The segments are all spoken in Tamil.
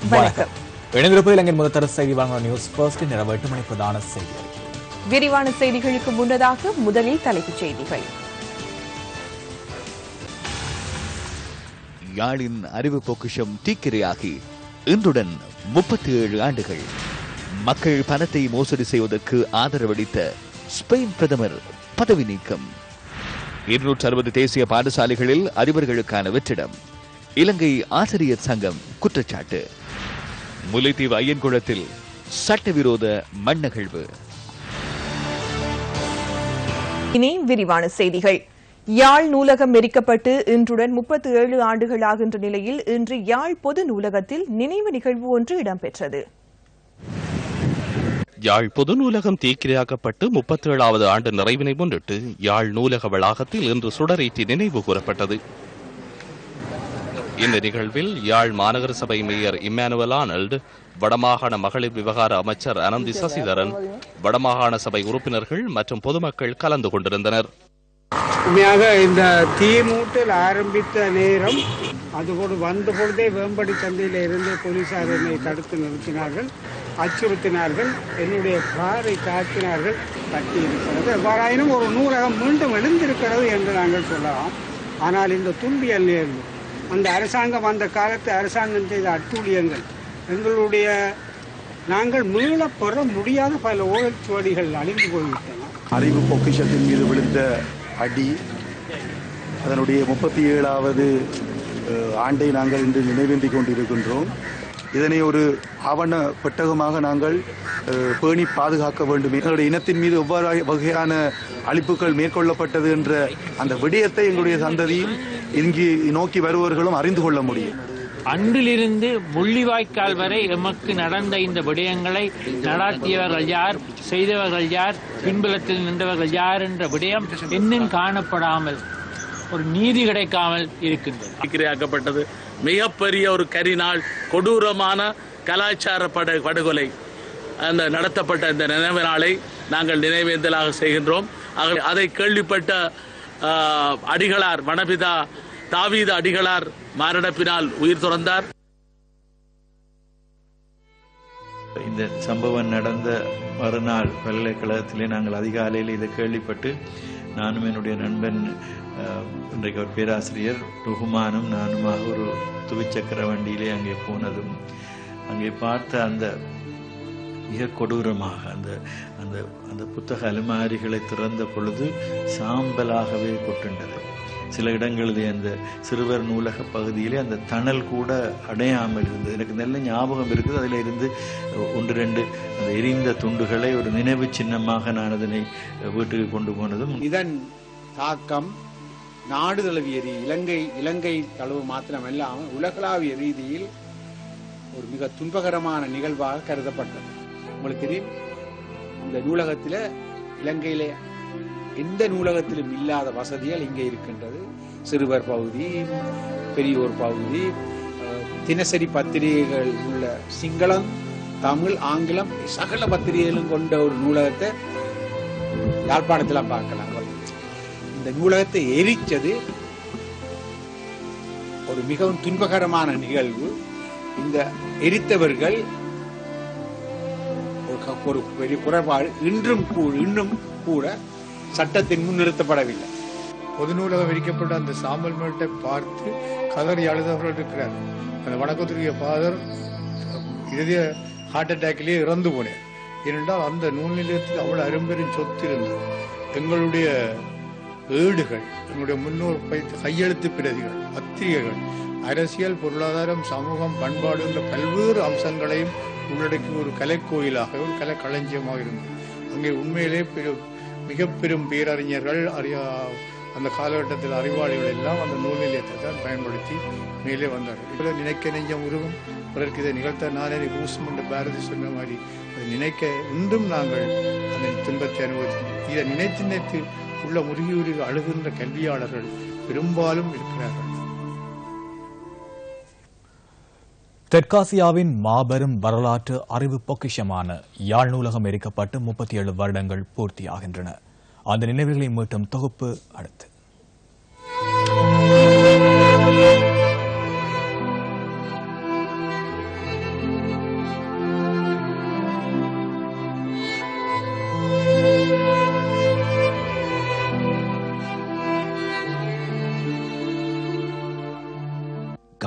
வணக்கம் இணைந்திருப்பது இலங்கையின் முதல் தர செய்தி வாங்க நியூஸ் ஃபர்ஸ்ட் இரவு எட்டு மணி பிரதான செய்தி அறிக்கை. விரிவான செய்திகளுக்கு முன்னதாக முதலில் தலைப்புச் செய்திகள் யாழின் அறிவு பொக்கிஷம் தீக்கிரையாகி இன்றுடன் முப்பத்தி ஏழு ஆண்டுகள் மக்கள் பணத்தை மோசடி செய்வதற்கு ஆதரவளித்த ஸ்பெயின் பிரதமர் பதவி நீக்கம் இருநூற்றி அறுபது தேசிய பாடசாலைகளில் அதிபர்களுக்கான வெற்றிடம் இலங்கை ஆசிரியர் சங்கம் குற்றச்சாட்டு முல்லைத்தீவு ஐயன்குளத்தில் சட்டவிரோத மண்ணகழ்வு இனி விரிவான செய்திகள் யாழ் நூலகம் எரிக்கப்பட்டு இன்றுடன் முப்பத்தி ஏழு ஆண்டுகளாகின்ற நிலையில் இன்று யாழ் பொது நூலகத்தில் நினைவு நிகழ்வு ஒன்று இடம்பெற்றது யாழ் பொது நூலகம் தீக்கிரையாக்கப்பட்டு முப்பத்தேழாவது ஆண்டு நிறைவினை முன்னிட்டு யாழ் நூலக வளாகத்தில் இன்று சுடரேற்றி நினைவு கூறப்பட்டது இந்த நிகழ்வில் யாழ் மாநகர சபை மேயர் இம்மானுவல் ஆனல்ட் வடமாகாண மகளிர் விவகார அமைச்சர் அனந்தி சசிதரன் வடமாகாண சபை உறுப்பினர்கள் மற்றும் பொதுமக்கள் கலந்து கொண்டிருந்தனர் உண்மையாக இந்த தீமூட்டல் ஆரம்பித்த நேரம் அதுபோடு வந்த பொழுதே வேம்படி சந்தையில் இருந்து போலீசார் என்னை தடுத்து நிறுத்தினார்கள் அச்சுறுத்தினார்கள் என்னுடைய காரை தாக்கினார்கள் தட்டி இருக்கிறது எவ்வாறாயினும் ஒரு நூலகம் மீண்டும் எழுந்திருக்கிறது என்று நாங்கள் சொல்லலாம் ஆனால் இந்த துன்பியல் நேர்வு அந்த அரசாங்கம் அந்த காலத்து அரசாங்கம் செய்த அட்டூழியங்கள் எங்களுடைய நாங்கள் மீளப் பெற முடியாத பல ஓலைச்சுவடிகள் அழிந்து போய்விட்டன அறிவு பொக்கிஷத்தின் மீது விழுந்த அடி அதனுடைய முப்பத்தி ஏழாவது அஹ், ஆண்டை நாங்கள் இன்று நினைவேந்திக் கொண்டிருக்கின்றோம் இதனை ஒரு ஆவண பெட்டகமாக நாங்கள் அஹ், பேணி பாதுகாக்க வேண்டும் எங்களுடைய இனத்தின் மீது எவ்வாறு வகையான அழிப்புகள் மேற்கொள்ளப்பட்டது என்ற அந்த விடயத்தை எங்களுடைய சந்ததியும் இங்கு நோக்கி வருபவர்களும் அறிந்து கொள்ள முடியும் அன்றிலிருந்து முள்ளிவாய்க்கால் வரை எமக்கு நடந்த இந்த விடயங்களை நடாத்தியவர்கள் யார் செய்தவர்கள் யார் பின்புலத்தில் நின்றவர்கள் யார் என்ற விடயம் இன்னும் காணப்படாமல் ஒரு நீதி கிடைக்காமல் இருக்கின்றது தீக்கிரையாக்கப்பட்டது மிகப்பெரிய ஒரு கரிநாள் கொடூரமான கலாச்சார பட படுகொலை அந்த நடத்தப்பட்ட இந்த நினைவு நாளை நாங்கள் நினைவேந்தலாக செய்கின்றோம் ஆகவே அதை கேள்விப்பட்ட ஆ, அடிகளார் மணபிதா தாவீது அடிகளார் மாரடைப்பினால் உயிர் துறந்தார் இந்த சம்பவம் நடந்த மறுநாள் பல்கலைக்கழகத்திலே நாங்கள் அதிகாலையில் இதை கேள்விப்பட்டு நானும் என்னுடைய நண்பன் அஹ், இன்றைக்கு ஒரு பேராசிரியர் ருகுமானும் நானுமாக ஒரு துவிச்சக்கர வண்டியிலே அங்கே போனதும் அங்கே பார்த்த அந்த மிக கொடூரமாக அந்த அந்த அந்த புத்தக அலுமாரிகளை திறந்த பொழுது சாம்பலாகவே கொட்டுண்டது சில இடங்களிலே அந்த சிறுவர் நூலக பகுதியிலே அந்த தணல் கூட அடையாமல் இருந்தது எனக்கு நல்ல ஞாபகம் இருக்குது அதில் இருந்து ஒன்று ரெண்டு அந்த எரிந்த துண்டுகளை ஒரு நினைவு சின்னமாக நான் அதனை வீட்டுக்கு கொண்டு போனதும் இதன் தாக்கம் நாடு தழுவிய ரீ- இலங்கை இலங்கை தழுவு மாத்திரமல்லாமல் உலகளாவிய ரீதியில் ஒரு மிக துன்பகரமான நிகழ்வாக கருதப்பட்டது உங்களுக்கு தெரியும் இந்த நூலகத்தில் இலங்கையிலே எந்த நூலகத்திலும் இல்லாத வசதிகள் இங்கே இருக்கின்றது சிறுவர் பகுதி பெரியோர் பகுதி அஹ், தினசரி பத்திரிகைகள் உள்ள சிங்களம் தமிழ் ஆங்கிலம் சகல பத்திரிகைகளும் கொண்ட ஒரு நூலகத்தை யாழ்ப்பாணத்தில் பார்க்கலாம் இந்த நூலகத்தை எரிச்சது ஒரு மிகவும் துன்பகரமான நிகழ்வு இந்த எரித்தவர்கள் ஒரு க- ஒரு பெரிய குறைபாடு இன்றும் கூ- இன்னும் கூட சட்டத்தின் முன் நிறுத்தப்படவில்லை பொது நூலகம் விரிக்கப்பட்ட அந்த சாம்பல் மேட்டை பார்த்து கதறி அழுதவர்கள் இருக்கிறார் அந்த வணக்கத்துக்குரிய ஃபாதர் இறுதிய ஹார்ட் அட்டாக்லேயே இறந்து போனேன் ஏனென்றால் அந்த நூல் நிலையத்தில் அவ்வளவு அரும்பெரும் சொத்து இருந்தது எங்களுடைய ஏடுகள் எங்களுடைய முன்னோர் வைத்த கையெழுத்து பிரதிகள் பத்திரிகைகள் அரசியல் பொருளாதாரம் சமூகம் பண்பாடு என்ற பல்வேறு அம்சங்களையும் உள்ளடக்கி ஒரு கலைக்கோயிலாக ஒரு கலை களஞ்சியமாக இருந்தது அங்கே உண்மையிலே பெரு- மிக பெரும் பேரறிஞர்கள் அறியா அந்த காலகட்டத்தில் அறிவாளிகள் எல்லாம் அந்த நூல் நிலையத்தை தான் பயன்படுத்தி மேலே வந்தார்கள் இவ்வளவு நினைக்க நெஞ்சம் உருவும் பிறருக்கு இதை நிகழ்த்த நானே பூசும் என்று பாரதி சொன்ன மாதிரி அதை நினைக்க இன்றும் நாங்கள் அந்த துன்பத்தை அனுபவித்தோம் இதை நினைத்து நினைத்து உள்ள முருகி உருகி அழுகின்ற கல்வியாளர்கள் பெரும்பாலும் இருக்கிறார்கள் தெற்காசியாவின் மாபெரும் வரலாற்று அறிவு பொக்கிஷமான யாழ் நூலகம் எரிக்கப்பட்டு முப்பத்தி ஏழு வருடங்கள் பூர்த்தியாகின்றன அந்த நினைவுகளை மீட்டும் தொகுப்பு அடுத்து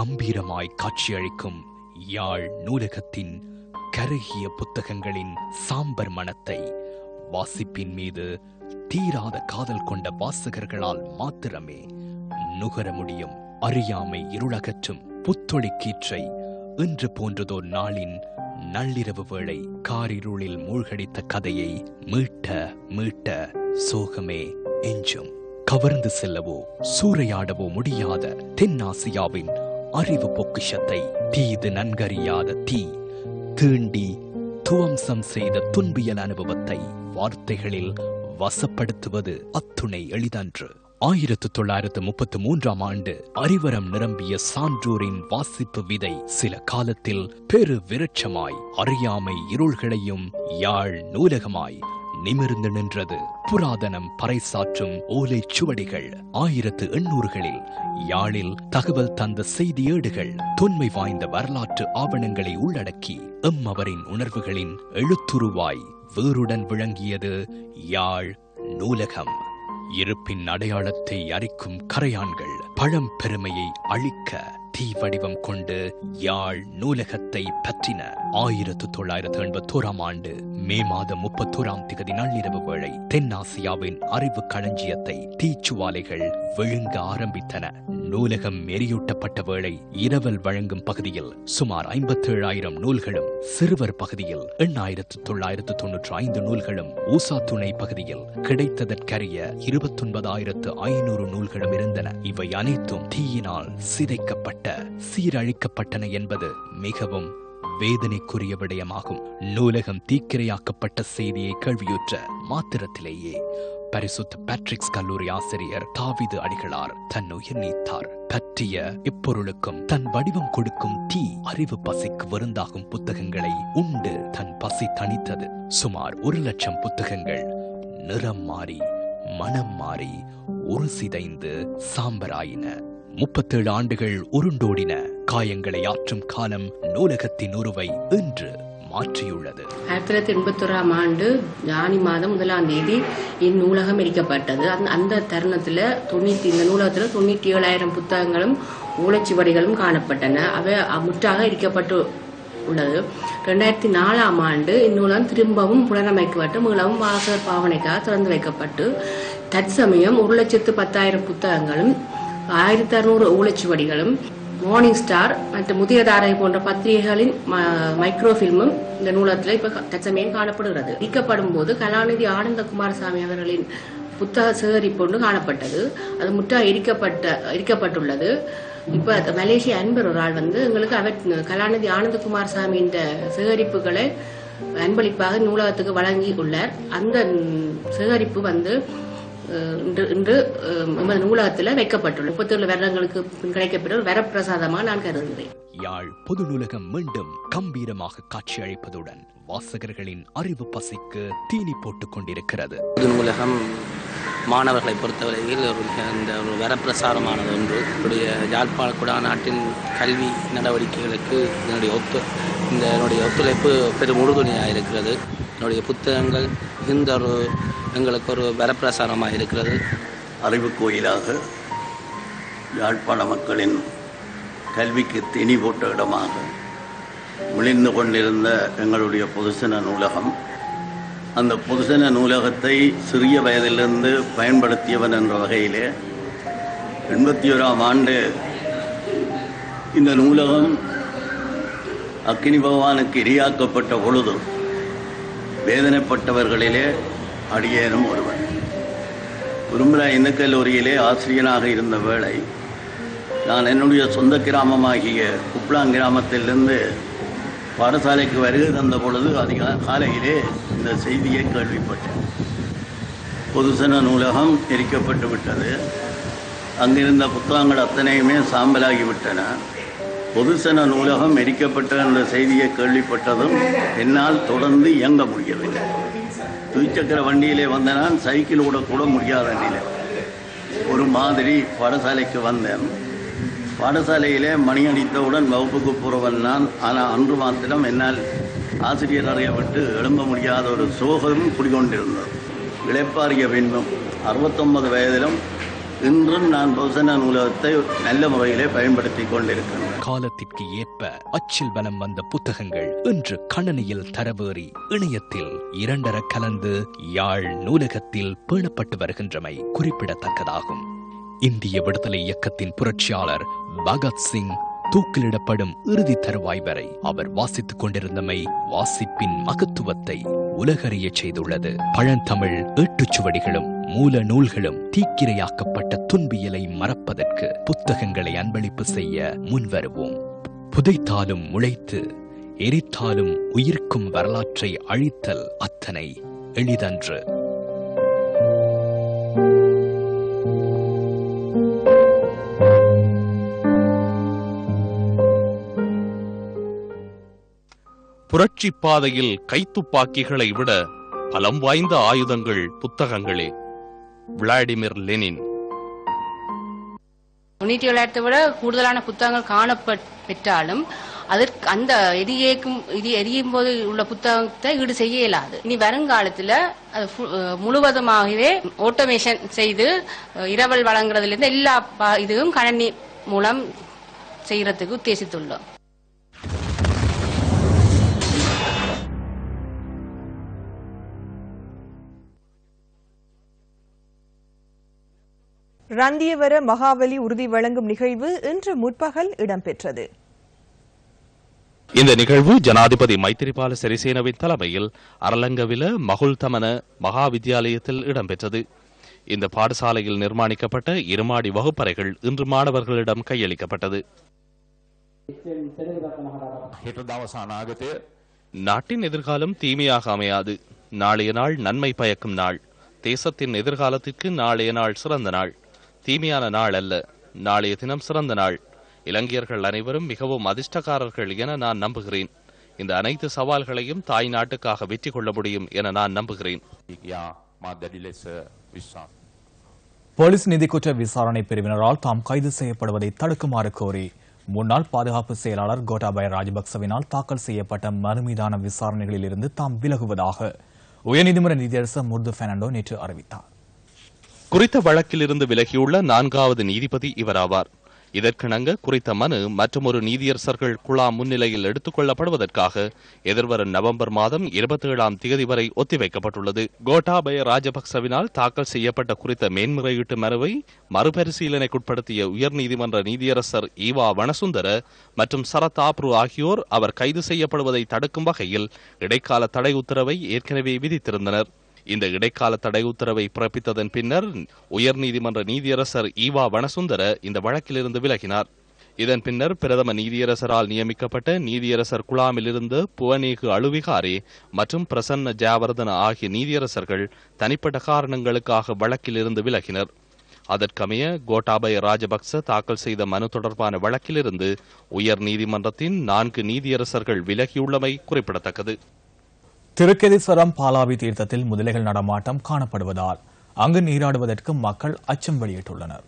கம்பீரமாய் காட்சியளிக்கும் யாழ் நூலகத்தின் கருகிய புத்தகங்களின் சாம்பர் மனத்தை வாசிப்பின் மீது தீராத காதல் கொண்ட வாசகர்களால் மாத்திரமே நுகர முடியும் அறியாமை இருளகற்றும் புத்தொளி கீற்றை இன்று போன்றதோர் நாளின் நள்ளிரவு வேளை காரிருளில் மூழ்கடித்த கதையை மீட்ட மீட்ட சோகமே எஞ்சும் கவர்ந்து செல்லவோ சூறையாடவோ முடியாத தென்னாசியாவின் அறிவு பொக்கிஷத்தை தீது நன்கறியாத தீ தீண்டி துவம்சம் செய்த துன்பியல் அனுபவத்தை வார்த்தைகளில் வசப்படுத்துவது அத்துணை எளிதன்று ஆயிரத்து தொள்ளாயிரத்து முப்பத்து மூன்றாம் ஆண்டு அறிவரம் நிரம்பிய சான்றோரின் வாசிப்பு விதை சில காலத்தில் பெரு விருட்சமாய் அறியாமை இருள்களையும் யாழ் நூலகமாய் நிமிர்ந்து நின்றது புராதனம் பறைசாற்றும் ஓலைச் சுவடிகள் ஆயிரத்து எண்ணூறுகளில் யாழில் தகவல் தந்த செய்தி ஏடுகள் தொன்மை வாய்ந்த வரலாற்று ஆவணங்களை உள்ளடக்கி எம்மவரின் உணர்வுகளின் எழுத்துருவாய் வேருடன் விளங்கியது யாழ் நூலகம் இருப்பின் அடையாளத்தை அரிக்கும் கரையான்கள் பழம் பெருமையை அழிக்க தீ வடிவம் கொண்டு யாழ் நூலகத்தை பற்றின ஆயிரத்து தொள்ளாயிரத்து எண்பத்தோராம் ஆண்டு மே மாதம் முப்பத்தோராம் திகதி நள்ளிரவு வேளை தென்னாசியாவின் அறிவு களஞ்சியத்தை தீச்சுவாலைகள் விழுங்க ஆரம்பித்தன நூலகம் எரியூட்டப்பட்ட வேளை இரவல் வழங்கும் பகுதியில் சுமார் ஐம்பத்தேழாயிரம் நூல்களும் சிறுவர் பகுதியில் எண்ணாயிரத்து தொள்ளாயிரத்து தொன்னூற்று ஐந்து நூல்களும் ஊசா துணை பகுதியில் கிடைத்ததற்கரிய இருபத்தொன்பதாயிரத்து ஐநூறு நூல்களும் இருந்தன இவை அனைத்தும் தீயினால் சிதைக்கப்பட்ட சீரழிக்கப்பட்டன என்பது மிகவும் வேதனைக்குரிய விடயமாகும் நூலகம் தீக்கிரையாக்கப்பட்ட செய்தியை கேள்வியுற்ற மாத்திரத்திலேயே பரிசுத்த பேட்ரிக்ஸ் கல்லூரி ஆசிரியர் தாவிது அடிகளார் தன் உயிர் நீத்தார் பற்றிய இப்பொருளுக்கும் தன் வடிவம் கொடுக்கும் தீ அறிவு பசிக்கு விருந்தாகும் புத்தகங்களை உண்டு தன் பசி தணித்தது சுமார் ஒரு லட்சம் புத்தகங்கள் நிறம் மாறி மனம் மாறி ஒரு சிதைந்து சாம்பராயின முப்பத்தேழு ஆண்டுகள் உருண்டோடின காயங்களை ஆற்றும் காலம் நூலகத்தின் உருவை இன்று மாற்றியுள்ளது ஆயிரத்தி தொள்ளாயிரத்தி எண்பத்தோராம் ஆண்டு ஜானி மாதம் முதலாம் தேதி இந்நூலகம் எரிக்கப்பட்டது அந்த அந்த தருணத்தில் தொண்ணூற்றி இந்த நூலகத்தில் தொண்ணூற்றி ஏழாயிரம் புத்தகங்களும் ஓலைச்சுவடிகளும் காணப்பட்டன அவை முற்றாக எரிக்கப்பட்டு உள்ளது ரெண்டாயிரத்தி நாலாம் ஆண்டு இந்நூலகம் திரும்பவும் புனரமைக்கப்பட்டு மீளவும் வாசகர் பாவனைக்காக திறந்து வைக்கப்பட்டு தற்சமயம் ஒரு லட்சத்து பத்தாயிரம் புத்தகங்களும் ஆயிரத்தி அறுநூறு ஓலைச்சுவடிகளும் மார்னிங் ஸ்டார் மற்றும் முதியதாரை போன்ற பத்திரிகைகளின் மைக்ரோ ஃபில்மும் இந்த நூலகத்தில் இப்ப தற்சமயம் காணப்படுகிறது விற்கப்படும் போது கலாநிதி ஆனந்த குமாரசாமி அவர்களின் புத்தக சேகரிப்பு ஒன்று காணப்பட்டது அது முற்றாக எரிக்கப்பட்ட எரிக்கப்பட்டுள்ளது இப்ப மலேசிய அன்பர் ஒரு ஆள் வந்து எங்களுக்கு அவர் கலாநிதி ஆனந்தகுமார் சாமி இந்த சேகரிப்புகளை அன்பளிப்பாக நூலகத்துக்கு வழங்கி உள்ளார் அந்த சேகரிப்பு வந்து இன்று இன்று நமது நூலகத்தில் வைக்கப்பட்டுள்ளது முப்பத்தேழு வருடங்களுக்கு கிடைக்கப்பட்ட ஒரு வரப்பிரசாதமாக நான் கருதுகிறேன் யாழ் பொது நூலகம் மீண்டும் கம்பீரமாக காட்சியளிப்பதுடன் வாசகர்களின் அறிவு பசிக்கு தீனி போட்டுக் கொண்டிருக்கிறது பொது நூலகம் மாணவர்களை பொறுத்தவரையில் ஒரு இந்த ஒரு வரப்பிரசாரமானது ஒன்று இப்படிய யாழ்ப்பாண குடாநாட்டின் கல்வி நடவடிக்கைகளுக்கு இதனுடைய ஒத்து இந்த என்னுடைய ஒத்துழைப்பு பெரும் உறுதுணையாக இருக்கிறது என்னுடைய புத்தகங்கள் இந்த ஒரு எங்களுக்கு ஒரு வரப்பிரசாரமாக இருக்கிறது அறிவு கோயிலாக யாழ்ப்பாண மக்களின் கல்விக்கு திணி போட்ட இடமாக விழிந்து கொண்டிருந்த எங்களுடைய பொதுசன நூலகம் அந்த பொதுசன நூலகத்தை சிறிய வயதிலிருந்து பயன்படுத்தியவன் என்ற வகையிலே எண்பத்தி ஓராம் ஆண்டு இந்த நூலகம் அக்கினி பகவானுக்கு இரையாக்கப்பட்ட பொழுது வேதனைப்பட்டவர்களிலே அடியேனும் ஒருவன் உரும்புரா இந்து கல்லூரியிலே ஆசிரியனாக இருந்த வேளை நான் என்னுடைய சொந்த கிராமமாகிய குப்லாங் கிராமத்திலிருந்து பாடசாலைக்கு வருகை தந்த பொழுது அதிக காலையிலே இந்த செய்தியை கேள்விப்பட்டேன் பொதுசன நூலகம் எரிக்கப்பட்டு விட்டது அங்கிருந்த புத்தகங்கள் அத்தனையுமே சாம்பலாகிவிட்டன பொதுசன நூலகம் எரிக்கப்பட்ட என்ற செய்தியை கேள்விப்பட்டதும் என்னால் தொடர்ந்து இயங்க முடியவில்லை துவிச்சக்கர வண்டியிலே வந்த நான் சைக்கிள் ஓட கூட முடியாத நிலை ஒரு மாதிரி பாடசாலைக்கு வந்தேன் பாடசாலையிலே மணி அடித்தவுடன் வகுப்புக்கு போகிறவன் நான் ஆனால் அன்று மாத்திரம் என்னால் ஆசிரியர் அறையை விட்டு எழும்ப முடியாத ஒரு சோகம் குடிகொண்டிருந்தது இளைப்பாறிய பின்பும் அறுபத்தொன்பது வயதிலும் இன்றும் நான் பொசன நூலகத்தை நல்ல முறையிலே பயன்படுத்தி கொண்டிருக்கின்றேன் காலத்திற்கு ஏற்ப அச்சில் வலம் வந்த புத்தகங்கள் இன்று கணனியில் தரவேறி இணையத்தில் இரண்டர கலந்து யாழ் நூலகத்தில் பேணப்பட்டு வருகின்றமை குறிப்பிடத்தக்கதாகும் இந்திய விடுதலை இயக்கத்தின் புரட்சியாளர் பகத்சிங் தூக்கிலிடப்படும் இறுதி தருவாய் வரை அவர் வாசித்துக் கொண்டிருந்தமை வாசிப்பின் மகத்துவத்தை உலகறியச் செய்துள்ளது பழந்தமிழ் ஏட்டுச்சுவடிகளும் மூல நூல்களும் தீக்கிரையாக்கப்பட்ட துன்பியலை மறப்பதற்கு புத்தகங்களை அன்பளிப்பு செய்ய முன்வருவோம் புதைத்தாலும் முளைத்து எரித்தாலும் உயிர்க்கும் வரலாற்றை அழித்தல் அத்தனை எளிதன்று புரட்சி பாதையில் கைத்துப்பாக்கிகளை விட பலம் வாய்ந்த ஆயுதங்கள் புத்தகங்களே விளாடிமிர் லெனின் தொண்ணூற்றி ஏழாயிரத்தை விட கூடுதலான புத்தகங்கள் காணப்பெற்றாலும் அதற்கு அந்த எரிയേக்கும் இது எரியும் போது உள்ள புத்தகத்தை ஈடு செய்ய இயலாது இனி வருங்காலத்தில் அது ஃபு- அஹ் முழுவதுமாகவே ஆட்டோமேஷன் செய்து அஹ் இரவல் வழங்குறதுலேருந்து எல்லா ப- இதுவும் கணனி மூலம் செய்யறதுக்கு உத்தேசித்துள்ளோம் ரந்தியவர மகாவலி உறுதி வழங்கும் நிகழ்வு இன்று முற்பகல் இடம்பெற்றது இந்த நிகழ்வு ஜனாதிபதி மைத்திரிபால சிறிசேனவின் தலைமையில் அரலங்கவில மகுல்தமன மகா வித்தியாலயத்தில் இடம்பெற்றது இந்த பாடசாலையில் நிர்மாணிக்கப்பட்ட இருமாடி வகுப்பறைகள் இன்று மாணவர்களிடம் கையளிக்கப்பட்டது நாட்டின் எதிர்காலம் தீமையாக அமையாது நாளைய நாள் நன்மை பயக்கும் நாள் தேசத்தின் எதிர்காலத்திற்கு நாளைய நாள் சிறந்த நாள் தீமையான நாள் அல்ல நாளைய தினம் சிறந்த நாள் இலங்கையர்கள் அனைவரும் மிகவும் அதிர்ஷ்டக்காரர்கள் என நான் நம்புகிறேன் இந்த அனைத்து சவால்களையும் தாய் நாட்டுக்காக வெற்றி கொள்ள முடியும் என நான் நம்புகிறேன் போலீஸ் நிதிக்குற்ற விசாரணை பிரிவினரால் தாம் கைது செய்யப்படுவதை தடுக்குமாறு கோரி முன்னாள் பாதுகாப்பு செயலாளர் கோட்டாபய ராஜபக்சவினால் தாக்கல் செய்யப்பட்ட மனு மீதான விசாரணைகளில் இருந்து தாம் விலகுவதாக உயர்நீதிமன்ற நீதியரசர் முர்து பெர்னாண்டோ நேற்று அறிவித்தார் குறித்த வழக்கிலிருந்து விலகியுள்ள நான்காவது நீதிபதி இவராவார் இதற்கிணங்க குறித்த மனு மற்றொரு நீதியரசர்கள் குழாம் முன்னிலையில் எடுத்துக் கொள்ளப்படுவதற்காக எதிர்வரும் நவம்பர் மாதம் இருபத்தி ஏழாம் தேதி வரை ஒத்திவைக்கப்பட்டுள்ளது கோட்டாபய ராஜபக்சவினால் தாக்கல் செய்யப்பட்ட குறித்த மேன்முறையீட்டு மனுவை மறுபரிசீலனைக்குட்படுத்திய உயர்நீதிமன்ற நீதியரசர் ஈவா வனசுந்தர மற்றும் சரத் ஆப்ரு ஆகியோர் அவர் கைது செய்யப்படுவதை தடுக்கும் வகையில் இடைக்கால தடை உத்தரவை ஏற்கனவே விதித்திருந்தனர் இந்த இடைக்கால தடை உத்தரவை பிறப்பித்ததன் பின்னர் உயர்நீதிமன்ற நீதியரசர் ஈவா வனசுந்தர இந்த வழக்கிலிருந்து விலகினார் இதன் பின்னர் பிரதம நீதியரசரால் நியமிக்கப்பட்ட நீதியரசர் குழாமிலிருந்து புவனேகு அழுவிகாரி மற்றும் பிரசன்ன ஜாவர்தன ஆகிய நீதியரசர்கள் தனிப்பட்ட காரணங்களுக்காக வழக்கிலிருந்து விலகினர் அதற்கமைய கோட்டாபய ராஜபக்ச தாக்கல் செய்த மனு தொடர்பான வழக்கிலிருந்து உயர் நீதிமன்றத்தின் நான்கு நீதியரசர்கள் விலகியுள்ளமை குறிப்பிடத்தக்கது திருக்கெதீஸ்வரம் பாலாவி தீர்த்தத்தில் முதலைகள் நடமாட்டம் காணப்படுவதால் அங்கு நீராடுவதற்கு மக்கள் அச்சம் வெளியிட்டுள்ளனர்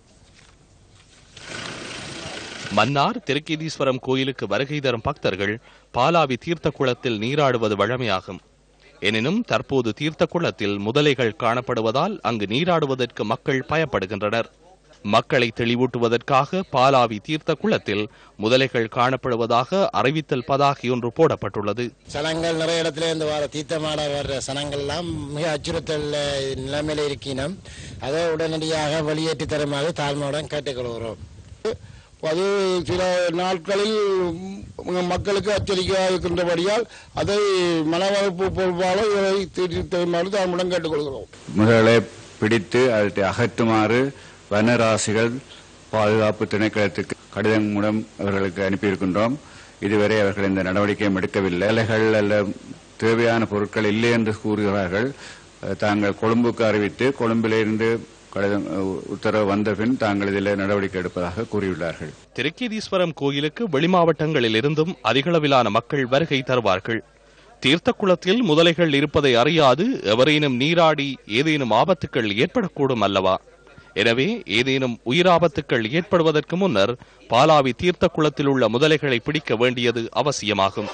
மன்னார் திருக்கேதீஸ்வரம் கோயிலுக்கு வருகை தரும் பக்தர்கள் பாலாவி தீர்த்த குளத்தில் நீராடுவது வழமையாகும் எனினும் தற்போது தீர்த்த குளத்தில் முதலைகள் காணப்படுவதால் அங்கு நீராடுவதற்கு மக்கள் பயப்படுகின்றனர் மக்களை தெளிவூட்டுவதற்காக பாலாவி தீர்த்த குளத்தில் முதலைகள் காணப்படுவதாக அறிவித்தல் பதாகை ஒன்று போடப்பட்டுள்ளது சனங்கள் நிறைய இடத்துல இருந்து வர தீர்த்தமாட வர்ற சனங்கள்லாம் மிக அச்சுறுத்தல் நிலைமையில இருக்கினோம் அதை உடனடியாக வெளியேற்றி தருமாறு தாழ்மையுடன் கேட்டுக்கொள்கிறோம் அது சில நாட்களில் ம், மக்களுக்கு எச்சரிக்கையாக இருக்கின்றபடியால் அதை மனவளர்ப்பு பொறுப்பாளர் இதை தீர்த்து தருமாறு தாமுடன் கேட்டுக்கொள்கிறோம் முதலை பிடித்து அதை அகற்றுமாறு வனராசிகள் பாதுகாப்பு திணைக்களத்துக்கு கடிதம் மூலம் அவர்களுக்கு அனுப்பியிருக்கின்றோம் இதுவரை அவர்கள் இந்த நடவடிக்கையும் எடுக்கவில்லை இலைகள் அல்ல தேவையான பொருட்கள் இல்லை என்று கூறுகிறார்கள் அஹ், தாங்கள் கொழும்புக்கு அறிவித்து கொழும்பிலிருந்து கடிதம் அஹ், உத்தரவு வந்த பின் தாங்கள் இதில் நடவடிக்கை எடுப்பதாக கூறியுள்ளார்கள் திருக்கேதீஸ்வரம் கோயிலுக்கு வெளிமாவட்டங்களில் இருந்தும் அதிகளவிலான மக்கள் வருகை தருவார்கள் தீர்த்த குளத்தில் முதலைகள் இருப்பதை அறியாது எவரேனும் நீராடி ஏதேனும் ஆபத்துக்கள் ஏற்படக்கூடும் அல்லவா எனவே ஏதேனும் உயிராபத்துக்கள் ஏற்படுவதற்கு முன்னர் பாலாவி தீர்த்த குளத்தில் உள்ள முதலைகளை பிடிக்க வேண்டியது அவசியமாகும்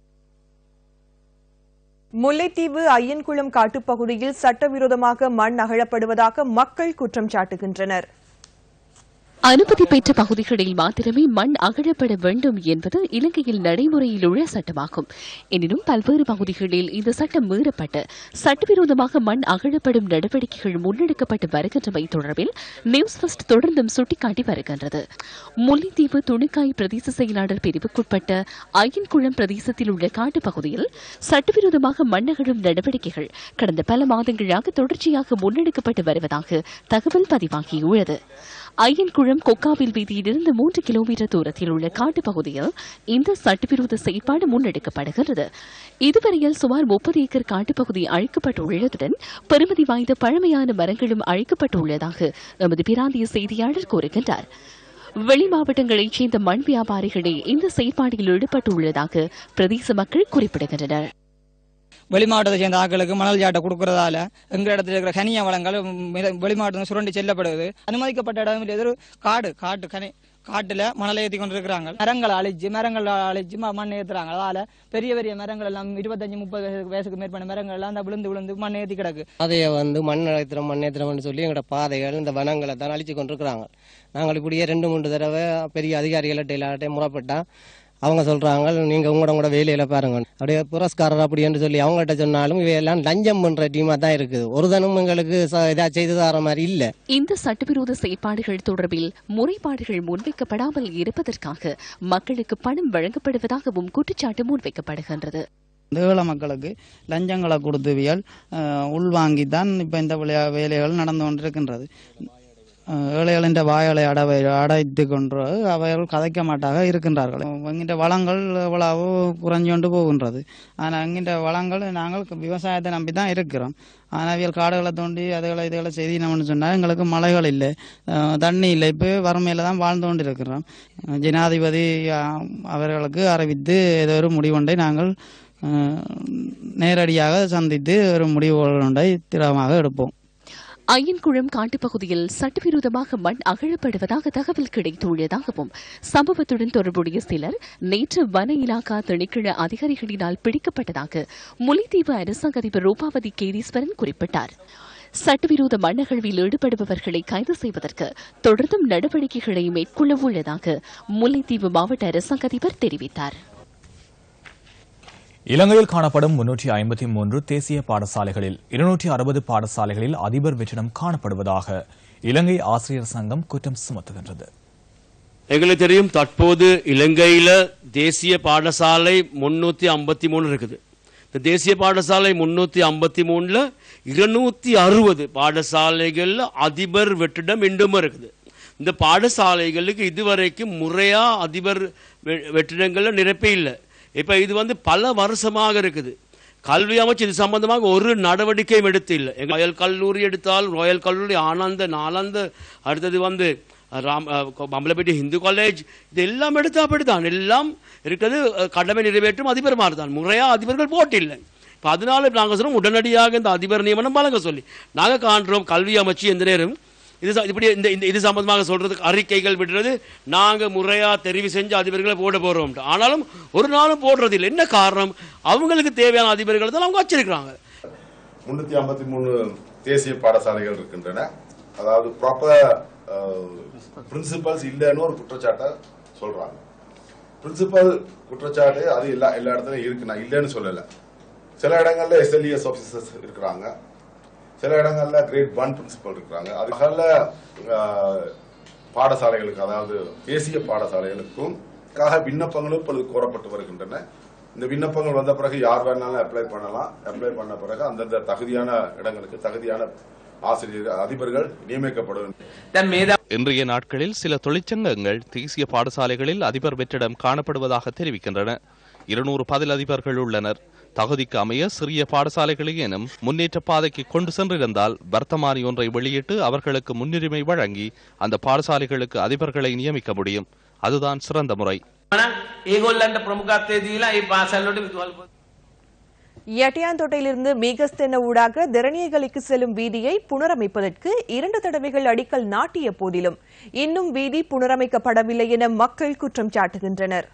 முல்லைத்தீவு ஐயன்குளம் காட்டுப்பகுதியில் சட்டவிரோதமாக மண் அகழப்படுவதாக மக்கள் குற்றம் சாட்டுகின்றனர் அனுமதி பெற்ற பகுதிகளில் மாத்திரமே மண் அகழப்பட வேண்டும் என்பது இலங்கையில் நடைமுறையில் உள்ள சட்டமாகும் எனினும் பல்வேறு பகுதிகளில் இந்த சட்டம் மீறப்பட்டு சட்டவிரோதமாக மண் அகழப்படும் நடவடிக்கைகள் முன்னெடுக்கப்பட்டு வருகின்றமை தொடர்பில் நியூஸ் ஃபர்ஸ்ட் தொடர்ந்தும் சுட்டிக்காட்டி வருகின்றது முல்லைத்தீவு துணுக்காய் பிரதேச செயலாளர் பிரிவுக்குட்பட்ட அய்யன்குளம் பிரதேசத்தில் உள்ள காட்டுப் பகுதியில் சட்டவிரோதமாக மண் அகழும் நடவடிக்கைகள் கடந்த பல மாதங்களாக தொடர்ச்சியாக முன்னெடுக்கப்பட்டு வருவதாக தகவல் பதிவாகியுள்ளது ஐயன்குளம் கொக்காவில் வீதியிலிருந்து மூன்று கிலோமீட்டர் தூரத்தில் உள்ள காட்டுப் பகுதியில் இந்த சட்டவிரோத செயற்பாடு முன்னெடுக்கப்படுகிறது இதுவரையில் சுமார் முப்பது ஏக்கர் காட்டுப்பகுதி அழிக்கப்பட்டுள்ளதுடன் பெருமதி வாய்ந்த பழமையான மரங்களும் அழிக்கப்பட்டுள்ளதாக எமது பிராந்திய செய்தியாளர் கூறுகின்றார் வெளி மாவட்டங்களைச் சேர்ந்த மண் வியாபாரிகளே இந்த செயற்பாட்டில் ஈடுபட்டுள்ளதாக பிரதேச மக்கள் குறிப்பிடுகின்றனர் வெளி மாவட்டத்தை சேர்ந்த ஆட்களுக்கு மணல் ஜாட்டை கொடுக்கறதால எங்க இடத்துல இருக்கிற கனிய வளங்கள் மித- வெளி மாவட்டம் சுரண்டி செல்லப்படுது அனுமதிக்கப்பட்ட இடம் எதிர் காடு காட்டு கனி காட்டுல மணலை ஏற்றி கொண்டு இருக்கிறாங்க மரங்களை அழிச்சு மரங்களை அழிச்சு ம- மண் ஏத்துறாங்க அதால பெரிய பெரிய மரங்கள் எல்லாம் இருபத்தஞ்சு முப்பது வயசு- வயசுக்கு மேற்பட்ட மரங்கள் எல்லாம் அந்த விழுந்து விழுந்து மண் ஏத்தி கிடக்கு பாதையை வந்து மண் அழுத்திரம் மண் ஏத்திரம்னு சொல்லி எங்களோட பாதைகள் இந்த வனங்களை தான் அழிச்சு கொண்டிருக்கிறாங்க நாங்கள் இப்படியே ரெண்டு மூன்று தடவை பெரிய அதிகாரிகள்ட்ட எல்லார்ட்டையும் முறைப்பட்டா அவங்க சொல்றாங்க நீங்க உங்களோட கூட வேலையில பாருங்க அப்படியே புரஸ்காரர் அப்படி என்று சொல்லி அவங்கள்ட்ட சொன்னாலும் இவையெல்லாம் லஞ்சம் பண்ற டீமா தான் இருக்குது ஒரு தனும் எங்களுக்கு ச- இதா செய்து தர மாதிரி இல்ல இந்த சட்டவிரோத செயற்பாடுகள் தொடர்பில் முறைப்பாடுகள் முன்வைக்கப்படாமல் இருப்பதற்காக மக்களுக்கு பணம் வழங்கப்படுவதாகவும் குற்றச்சாட்டு முன்வைக்கப்படுகின்றது இந்த ஏழை மக்களுக்கு லஞ்சங்களை கொடுத்துவியல் உள்வாங்கி தான் இப்போ இந்த விளையா வேலைகள் நடந்து கொண்டிருக்கின்றது அஹ், ஏழைகளின் வாயலை அடவை அடைத்து கொண்டு அவைகள் கதைக்க மாட்டாக இருக்கின்றார்கள் எங்கிட்ட வளங்கள் எவ்வளவோ குறைஞ்சு கொண்டு போகின்றது ஆனால் எங்கிட்ட வளங்கள் நாங்கள் விவசாயத்தை நம்பி தான் இருக்கிறோம் ஆனால் அவியல் காடுகளை தோண்டி அதுகளை இதுகளை செய்தினோம்னு சொன்னால் எங்களுக்கு மலைகள் இல்லை அஹ், தண்ணி இல்லை இப்போ வறுமையில் தான் வாழ்ந்து கொண்டு இருக்கிறோம் அஹ், ஜனாதிபதி அஹ், அவர்களுக்கு அறிவித்து ஏதோ ஒரு முடிவொன்றை நாங்கள் அஹ், நேரடியாக சந்தித்து ஒரு முடிவு ஒன்றை திடமாக எடுப்போம் ஐயன்குளம் காட்டுப்பகுதியில் சட்டவிரோதமாக மண் அகழப்படுவதாக தகவல் கிடைத்துள்ளதாகவும் சம்பவத்துடன் தொடர்புடைய சிலர் நேற்று வன இலாகா திணைக்கள அதிகாரிகளினால் பிடிக்கப்பட்டதாக முல்லைத்தீவு அரசாங்க அதிபர் ரூபாவதி கேதீஸ்வரன் குறிப்பிட்டார் சட்டவிரோத மண் அகழ்வில் ஈடுபடுபவர்களை கைது செய்வதற்கு தொடர்ந்தும் நடவடிக்கைகளை மேற்கொள்ள உள்ளதாக முல்லைத்தீவு மாவட்ட அரசாங்க அதிபர் தெரிவித்தார் இலங்கையில் காணப்படும் முன்னூற்றி ஐம்பத்தி மூன்று தேசிய பாடசாலைகளில் இருநூற்றி அறுபது பாடசாலைகளில் அதிபர் வெற்றிடம் காணப்படுவதாக இலங்கை ஆசிரியர் சங்கம் குற்றம் சுமத்துகின்றது எங்களுக்கு தெரியும் தற்போது இலங்கையில தேசிய பாடசாலை முன்னூத்தி ஐம்பத்தி மூணு இருக்குது இந்த தேசிய பாடசாலை முன்னூத்தி ஐம்பத்தி மூணுல இருநூத்தி அறுபது பாடசாலைகள்ல அதிபர் வெற்றிடம் இன்னும் இருக்குது இந்த பாடசாலைகளுக்கு இதுவரைக்கும் முறையா அதிபர் வெ- வெற்றிடங்கள்ல நிரப்பே இல்லை இப்ப இது வந்து பல வருஷமாக இருக்குது கல்வி அமைச்சு இது சம்பந்தமாக ஒரு நடவடிக்கையும் எடுத்து இல்லை எங்க ராயல் கல்லூரி எடுத்தால் ராயல் கல்லூரி ஆனந்த நாலந்த அடுத்தது வந்து ராம் அஹ், மம்பலப்பேட்டை ஹிந்து காலேஜ் இது எல்லாம் எடுத்து அப்படித்தான் எல்லாம் இருக்கிறது அஹ், கடமை நிறைவேற்றும் அதிபர் மாதிரி தான் முறையா அதிபர்கள் போட்டில்லை இப்போ அதனால நாங்கள் சொல்றோம் உடனடியாக இந்த அதிபர் நியமனம் வழங்க சொல்லி நாங்கள் காண்றோம் கல்வி அமைச்சு எந்த நேரம் இது ச- இப்படி இந்த இந்த இது சம்பந்தமாக சொல்றதுக்கு அறிக்கைகள் விடுறது நாங்க முறையா தெரிவு செஞ்சு அதிபர்களை போட போறோம் ஆனாலும் ஒரு நாளும் போடுறது இல்லை என்ன காரணம் அவங்களுக்கு தேவையான அதிபர்களை தான் அவங்க வச்சிருக்கிறாங்க முன்னூத்தி ஐம்பத்தி மூணு தேசிய பாடசாலைகள் இருக்கின்றன அதாவது ப்ராப்பர் பிரின்சிபல்ஸ் இல்லைன்னு ஒரு குற்றச்சாட்டை சொல்றாங்க பிரின்சிபல் குற்றச்சாட்டு அது எல்லா எல்லா இடத்துலயும் இருக்கு நான் இல்லைன்னு சொல்லல சில இடங்கள்ல எஸ்எல்இஎஸ் ஆபீசர்ஸ் இருக்கிறாங்க சில இடங்கள்ல கிரேட் ஒன் பிரின்சிபல் இருக்கிறாங்க அதுக்கால பாடசாலைகளுக்கு அதாவது தேசிய பாடசாலைகளுக்கும் க்காக விண்ணப்பங்களும் இப்பொழுது கோரப்பட்டு வருகின்றன இந்த விண்ணப்பங்கள் வந்த பிறகு யார் வேணாலும் அப்ளை பண்ணலாம் அப்ளை பண்ண பிறகு அந்தந்த தகுதியான இடங்களுக்கு தகுதியான ஆசிரியர் அதிபர்கள் நியமிக்கப்படும் இன்றைய நாட்களில் சில தொழிற்சங்கங்கள் தேசிய பாடசாலைகளில் அதிபர் வெற்றிடம் காணப்படுவதாக தெரிவிக்கின்றன இருநூறு பதில் அதிபர்கள் உள்ளனர் தகுதிக்கு அமைய சிறிய பாடசாலைகளேனும் முன்னேற்ற பாதைக்கு கொண்டு சென்றிருந்தால் வர்த்தமானி ஒன்றை வெளியிட்டு அவர்களுக்கு முன்னுரிமை வழங்கி அந்த பாடசாலைகளுக்கு அதிபர்களை நியமிக்க முடியும் அதுதான் சிறந்த முறை ඒගොල්ලන්ට ප්‍රමුඛත්වය දීලා ඒ පාසල්ලට විදුහල් எட்டியாந்தோட்டையிலிருந்து மீகஸ்தென்ன ஊடாக திரணியகலிக்கு செல்லும் வீதியை புனரமைப்பதற்கு இரண்டு தடவைகள் அடிக்கல் நாட்டிய போதிலும் இன்னும் வீதி புனரமைக்கப்படவில்லை என மக்கள் குற்றம் சாட்டுகின்றனர்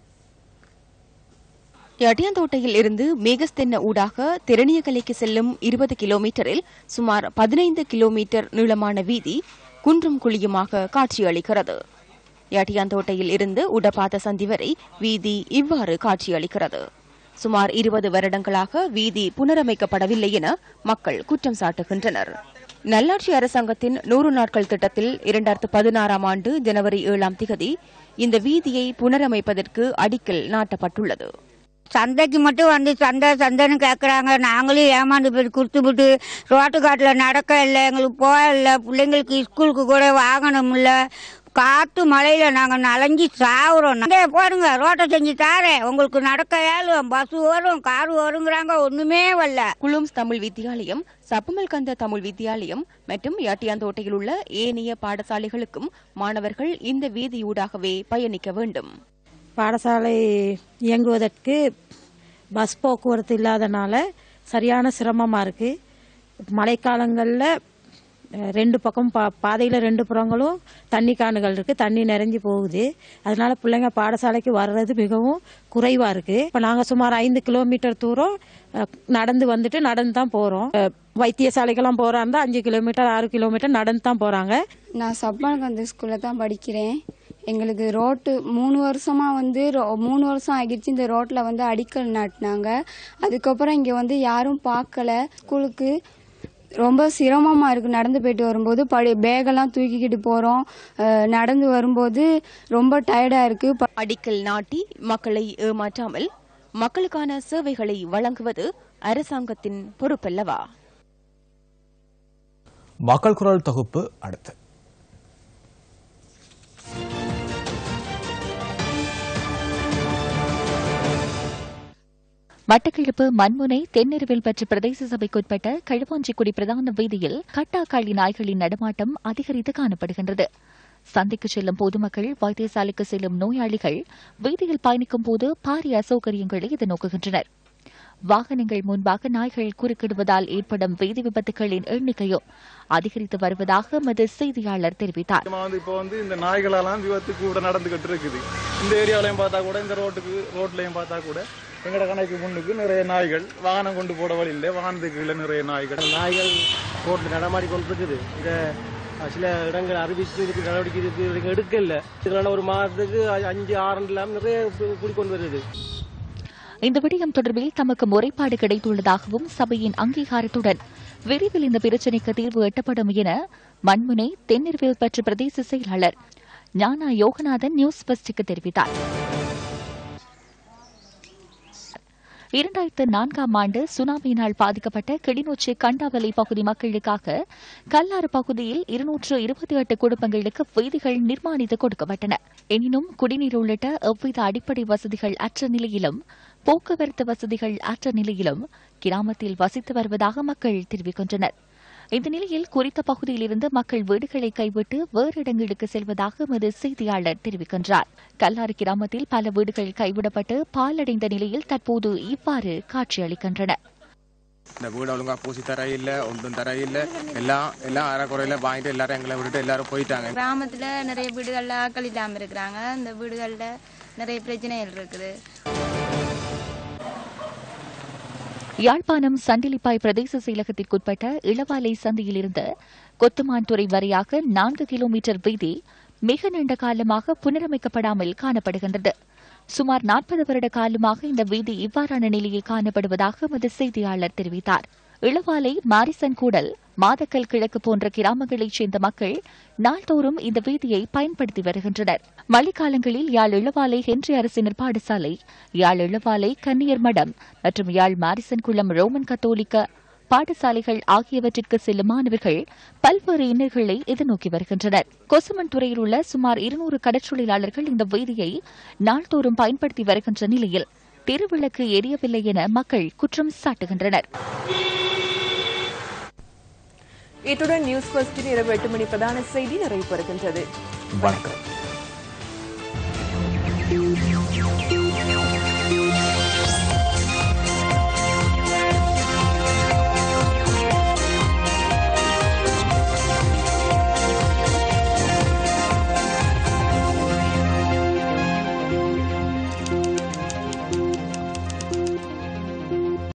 எட்டியாந்தோட்டையில் இருந்து மேகஸ்தென்ன ஊடாக திரணியகலைக்கு செல்லும் இருபது கிலோமீட்டரில் சுமார் பதினைந்து கிலோமீட்டர் நீளமான வீதி குன்றும் குழியுமாக காட்சியளிக்கிறது யாட்டியாந்தோட்டையில் இருந்து உடப்பாத்த சந்தி வரை வீதி இவ்வாறு காட்சியளிக்கிறது சுமார் இருபது வருடங்களாக வீதி புனரமைக்கப்படவில்லை என மக்கள் குற்றம் சாட்டுகின்றனர் நல்லாட்சி அரசாங்கத்தின் நூறு நாட்கள் திட்டத்தில் இரண்டாயிரத்து பதினாறாம் ஆண்டு ஜனவரி ஏழாம் திகதி இந்த வீதியை புனரமைப்பதற்கு அடிக்கல் நாட்டப்பட்டுள்ளது சந்தைக்கு மட்டும் வந்து சந்தை சந்தைன்னு கேட்குறாங்க நாங்களும் ஏமாந்து போய் கொடுத்துவிட்டு ரோட்டு காட்டில் நடக்க இல்லை எங்களுக்கு போக இல்லை பிள்ளைங்களுக்கு ஸ்கூலுக்கு கூட வாகனம் இல்லை காற்று மழையில் நாங்கள் நனைஞ்சு சாவுறோம் இங்கே போடுங்க ரோட்டை செஞ்சு தாரேன் உங்களுக்கு நடக்க ஏழும் பஸ் வரும் கார் வருங்கிறாங்க ஒன்றுமே வரல குளும்ஸ் தமிழ் வித்தியாலயம் சப்புமல்கந்த தமிழ் வித்தியாலயம் மற்றும் யாட்டியாந்தோட்டையில் உள்ள ஏனைய பாடசாலைகளுக்கும் மாணவர்கள் இந்த வீதியூடாகவே பயணிக்க வேண்டும் பாடசாலை இயங்குவதற்கு பஸ் போக்குவரத்து இல்லாதனால சரியான சிரமமாக இருக்குது மழைக்காலங்களில் அஹ், ரெண்டு பக்கம் பா பாதையில் ரெண்டு புறங்களும் தண்ணி காணுகள் இருக்குது தண்ணி நிறைஞ்சு போகுது அதனால பிள்ளைங்க பாடசாலைக்கு வர்றது மிகவும் குறைவாக இருக்குது இப்போ நாங்கள் சுமார் ஐந்து கிலோமீட்டர் தூரம் அஹ், நடந்து வந்துட்டு நடந்து தான் போகிறோம் வைத்தியசாலைக்கெல்லாம் போகிறா இருந்தால் அஞ்சு கிலோமீட்டர் ஆறு கிலோமீட்டர் நடந்து தான் போகிறாங்க நான் சப்பான்கந்த ஸ்கூலில் தான் படிக்கிறேன் எங்களுக்கு ரோட்டு மூணு வருஷமா வந்து ரோ- மூணு வருஷம் ஆகிடுச்சு இந்த ரோட்டில் வந்து அடிக்கல் நாட்டினாங்க அதுக்கப்புறம் இங்கே வந்து யாரும் பார்க்கல ஸ்கூலுக்கு ரொம்ப சிரமமாக இருக்குது நடந்து போயிட்டு வரும்போது படி பேகெல்லாம் தூக்கிக்கிட்டு போகிறோம் நடந்து வரும்போது ரொம்ப டயர்டாக இருக்குது அடிக்கல் நாட்டி மக்களை ஏமாற்றாமல் மக்களுக்கான சேவைகளை வழங்குவது அரசாங்கத்தின் பொறுப்பல்லவா மக்கள் குரல் தொகுப்பு அடுத்து மட்டக்கிழப்பு மண்முனை தென்னிருவில் பெற்ற பிரதேச சபைக்குட்பட்ட களுவாஞ்சிக்குடி பிரதான வீதியில் கட்டாக்காளி நாய்களின் நடமாட்டம் அதிகரித்து காணப்படுகின்றது சந்தைக்கு செல்லும் பொதுமக்கள் வைத்தியசாலைக்கு செல்லும் நோயாளிகள் வீதியில் பயணிக்கும் போது பாரிய அசௌகரியங்களை எதிர்நோக்குகின்றனர் வாகனங்கள் முன்பாக நாய்கள் குறுக்கிடுவதால் ஏற்படும் வீதி விபத்துகளின் எண்ணிக்கையும் அதிகரித்து வருவதாக எமது செய்தியாளர் தெரிவித்தார் முக்கியமா வந்து இப்போ வந்து இந்த நாய்களெல்லாம் விபத்து கூட நடந்துகிட்டு இருக்குது இந்த ஏரியாவிலையும் பார்த்தா கூட இந்த ரோட்டுக்கு ரோட்லயும் பார்த்தா கூட எங்கட கணக்கு முன்னுக்கு நிறைய நாய்கள் வாகனம் கொண்டு போட வழியில் வாகனத்துக்கு கீழே நிறைய நாய்கள் நாய்கள் ரோட்டில் நடமாடி கொண்டு இருக்குது இந்த அஹ், சில இடங்கள் அறிவிச்சு இதுக்கு நடவடிக்கை இருக்கு இதுக்கு எடுக்கல இதனால ஒரு மாதத்துக்கு அ- அஞ்சு ஆறு எல்லாம் நிறைய கு- குடிக்கொண்டு வருது இந்த விடயம் தொடர்பில் தமக்கு முறைப்பாடு கிடைத்துள்ளதாகவும் சபையின் அங்கீகாரத்துடன் விரைவில் இந்த பிரச்சினைக்கு தீர்வு எட்டப்படும் என மண்முனை தென்னிருவில் பெற்ற பிரதேச செயலாளர் ஞானா யோகநாதன் நியூஸ் பஸ்டுக்கு தெரிவித்தார் இரண்டாயிரத்து நான்காம் ஆண்டு சுனாமியினால் பாதிக்கப்பட்ட கிளிநொச்சி கண்டாவலை பகுதி மக்களுக்காக கல்லாறு பகுதியில் இருநூற்று இருபத்தி எட்டு குடும்பங்களுக்கு வீதிகள் நிர்மாணித்து கொடுக்கப்பட்டன எனினும் குடிநீர் உள்ளிட்ட எவ்வித அடிப்படை வசதிகள் அற்ற நிலையிலும் போக்குவரத்து வசதிகள் அற்ற நிலையிலும் கிராமத்தில் வசித்து வருவதாக மக்கள் தெரிவிக்கின்றனர் இந்த நிலையில் குறித்த பகுதியிலிருந்து மக்கள் வீடுகளை கைவிட்டு வேறு இடங்களுக்கு செல்வதாக எமது செய்தியாளர் தெரிவிக்கின்றார் கல்லாறு கிராமத்தில் பல வீடுகள் கைவிடப்பட்டு பாலடைந்த நிலையில் தற்போது இவ்வாறு காட்சியளிக்கின்றன இந்த வீடு ஒழுங்கா பூசி தர இல்ல ஒன்றும் தர இல்ல எல்லாம் எல்லாம் அறக்குறையில வாங்கிட்டு எல்லாரும் எங்களை விட்டுட்டு எல்லாரும் போயிட்டாங்க கிராமத்தில் நிறைய வீடுகளில் ஆக்கள் இல்லாமல் இருக்கிறாங்க இந்த வீடுகளில் நிறைய பிரச்சனைகள் இருக்குது யாழ்ப்பாணம் சண்டிலிப்பாய் பிரதேச செயலகத்திற்குட்பட்ட இளவாலை சந்தியிலிருந்து கொத்துமான்துறை வரையாக நான்கு கிலோமீட்டர் வீதி மிக நீண்ட காலமாக புனரமைக்கப்படாமல் காணப்படுகின்றது சுமார் நாற்பது வருட காலமாக இந்த வீதி இவ்வாறான நிலையில் காணப்படுவதாக எமது செய்தியாளர் தெரிவித்தார் இளவாலை மாரிசன் கூடல் மாதக்கல் கிழக்கு போன்ற கிராமங்களைச் சேர்ந்த மக்கள் நாள்தோறும் இந்த வீதியை பயன்படுத்தி வருகின்றனர் மழைக்காலங்களில் யாழ் இளவாலை ஹென்றி அரசினர் பாடசாலை யாழ் இளவாலை கன்னியர் மடம் மற்றும் யாழ் மாரிசன் குளம் ரோமன் கத்தோலிக்க பாடசாலைகள் ஆகியவற்றிற்கு செல்லும் மாணவர்கள் பல்வேறு இன்னல்களை எதிர்நோக்கி வருகின்றனர் கொசுமன் துறையில் உள்ள சுமார் இருநூறு கடற்றொழிலாளர்கள் இந்த வீதியை நாள்தோறும் பயன்படுத்தி வருகின்ற நிலையில் தெருவிளக்கு எரியவில்லை என மக்கள் குற்றம் சாட்டுகின்றனர் இத்துடன் நியூஸ் ஃபர்ஸ்டின் இரவு எட்டு மணி பிரதான செய்தி நிறைவு பெறுகின்றது வணக்கம்